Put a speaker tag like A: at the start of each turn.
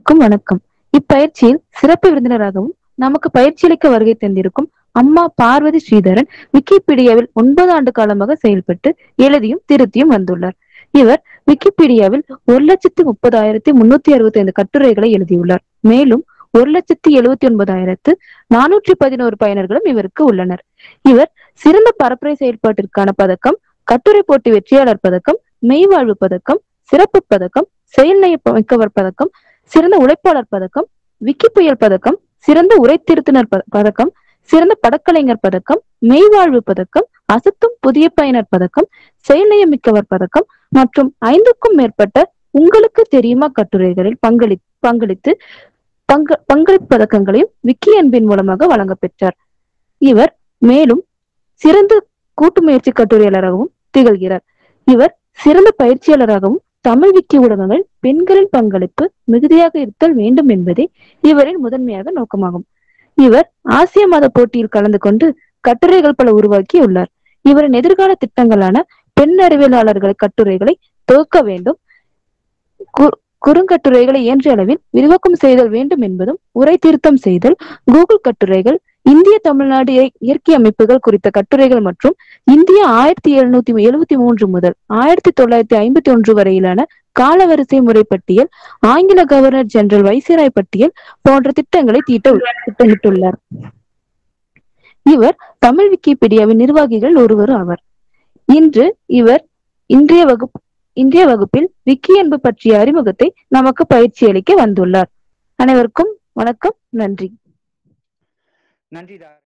A: அனைவருக்கும் வணக்கம் இப்பயிற்சியில் சிறப்பு விருந்தினராகவும் நமக்கு பயிற்சி அளிக்க வருகை தந்திருக்கும் அம்மா பார்வதி ஸ்ரீதரன் விக்கிபீடியாவில் ஒன்பது ஆண்டு காலமாக செயல்பட்டு எழுதியும் திருத்தியும் வந்துள்ளார் இவர் விக்கிபீடியாவில் ஒரு லட்சத்தி முப்பதாயிரத்தி முன்னூத்தி அறுபத்தி ஐந்து கட்டுரைகளை எழுதியுள்ளார் மேலும் ஒரு லட்சத்தி எழுபத்தி ஒன்பதாயிரத்து நானூற்றி பதினோரு பயனர்களும் இவருக்கு உள்ளனர் இவர் சிறந்த பரப்புரை செயல்பாட்டிற்கான பதக்கம் கட்டுரை போட்டி வெற்றியாளர் பதக்கம் மெய்வாழ்வு பதக்கம் சிறப்பு பதக்கம் செயல்நய மிக்கவர் பதக்கம் சிறந்த உழைப்பாளர் பதக்கம் விக்கி புயல் பதக்கம் சிறந்த உரை திருத்தினர் ப- பதக்கம் சிறந்த படக்கலைஞர் பதக்கம் மெய்வாழ்வு பதக்கம் அசத்தும் புதிய பயனர் பதக்கம் செயல்நய மிக்கவர் பதக்கம் மற்றும் ஐந்துக்கும் மேற்பட்ட உங்களுக்கு தெரியுமா கட்டுரைகளில் பங்களி பங்களித்து பங்க பங்களிப்பு பதக்கங்களையும் விக்கி அன்பின் மூலமாக வழங்க பெற்றார் இவர் மேலும் சிறந்த கூட்டு முயற்சி கட்டுரையாளராகவும் திகழ்கிறார் இவர் சிறந்த பயிற்சியாளராகவும் தமிழ் விக்கி ஊடகங்கள் பெண்களின் பங்களிப்பு மிகுதியாக இருத்தல் வேண்டும் என்பதே இவரின் முதன்மையாக நோக்கமாகும் இவர் ஆசிய மத போட்டியில் கலந்து கொண்டு கட்டுரைகள் பல உருவாக்கி உள்ளார் இவரின் எதிர்கால திட்டங்களான பெண் அறிவியலாளர்களை கட்டுரைகளை துவக்க வேண்டும் கு- குறுங்கட்டுரைகளை இயன்ற அளவில் விரிவாக்கம் செய்தல் வேண்டும் என்பதும் உரை திருத்தம் செய்தல் கூகுள் கட்டுரைகள் இந்திய தமிழ்நாடு இய- இயற்கை அமைப்புகள் குறித்த கட்டுரைகள் மற்றும் இந்திய ஆயிரத்தி எழுநூத்தி எழுபத்தி மூன்று முதல் ஆயிரத்தி தொள்ளாயிரத்தி ஐம்பத்தி ஒன்று வரையிலான காலவரிசை முறை பட்டியல் ஆங்கில கவர்னர் ஜெனரல் வைசிராய் பட்டியல் போன்ற திட்டங்களை தீட்ட திட்டமிட்டுள்ளார் இவர் தமிழ் விக்கிபீடியாவின் நிர்வாகிகள் ஒருவர் ஆவார் இன்று இவர் இன்றைய வகுப்பு இன்றைய வகுப்பில் விக்கி என்பு பற்றிய அறிமுகத்தை நமக்கு பயிற்சி அளிக்க வந்துள்ளார் அனைவருக்கும் வணக்கம் நன்றி
B: நன்றி தார்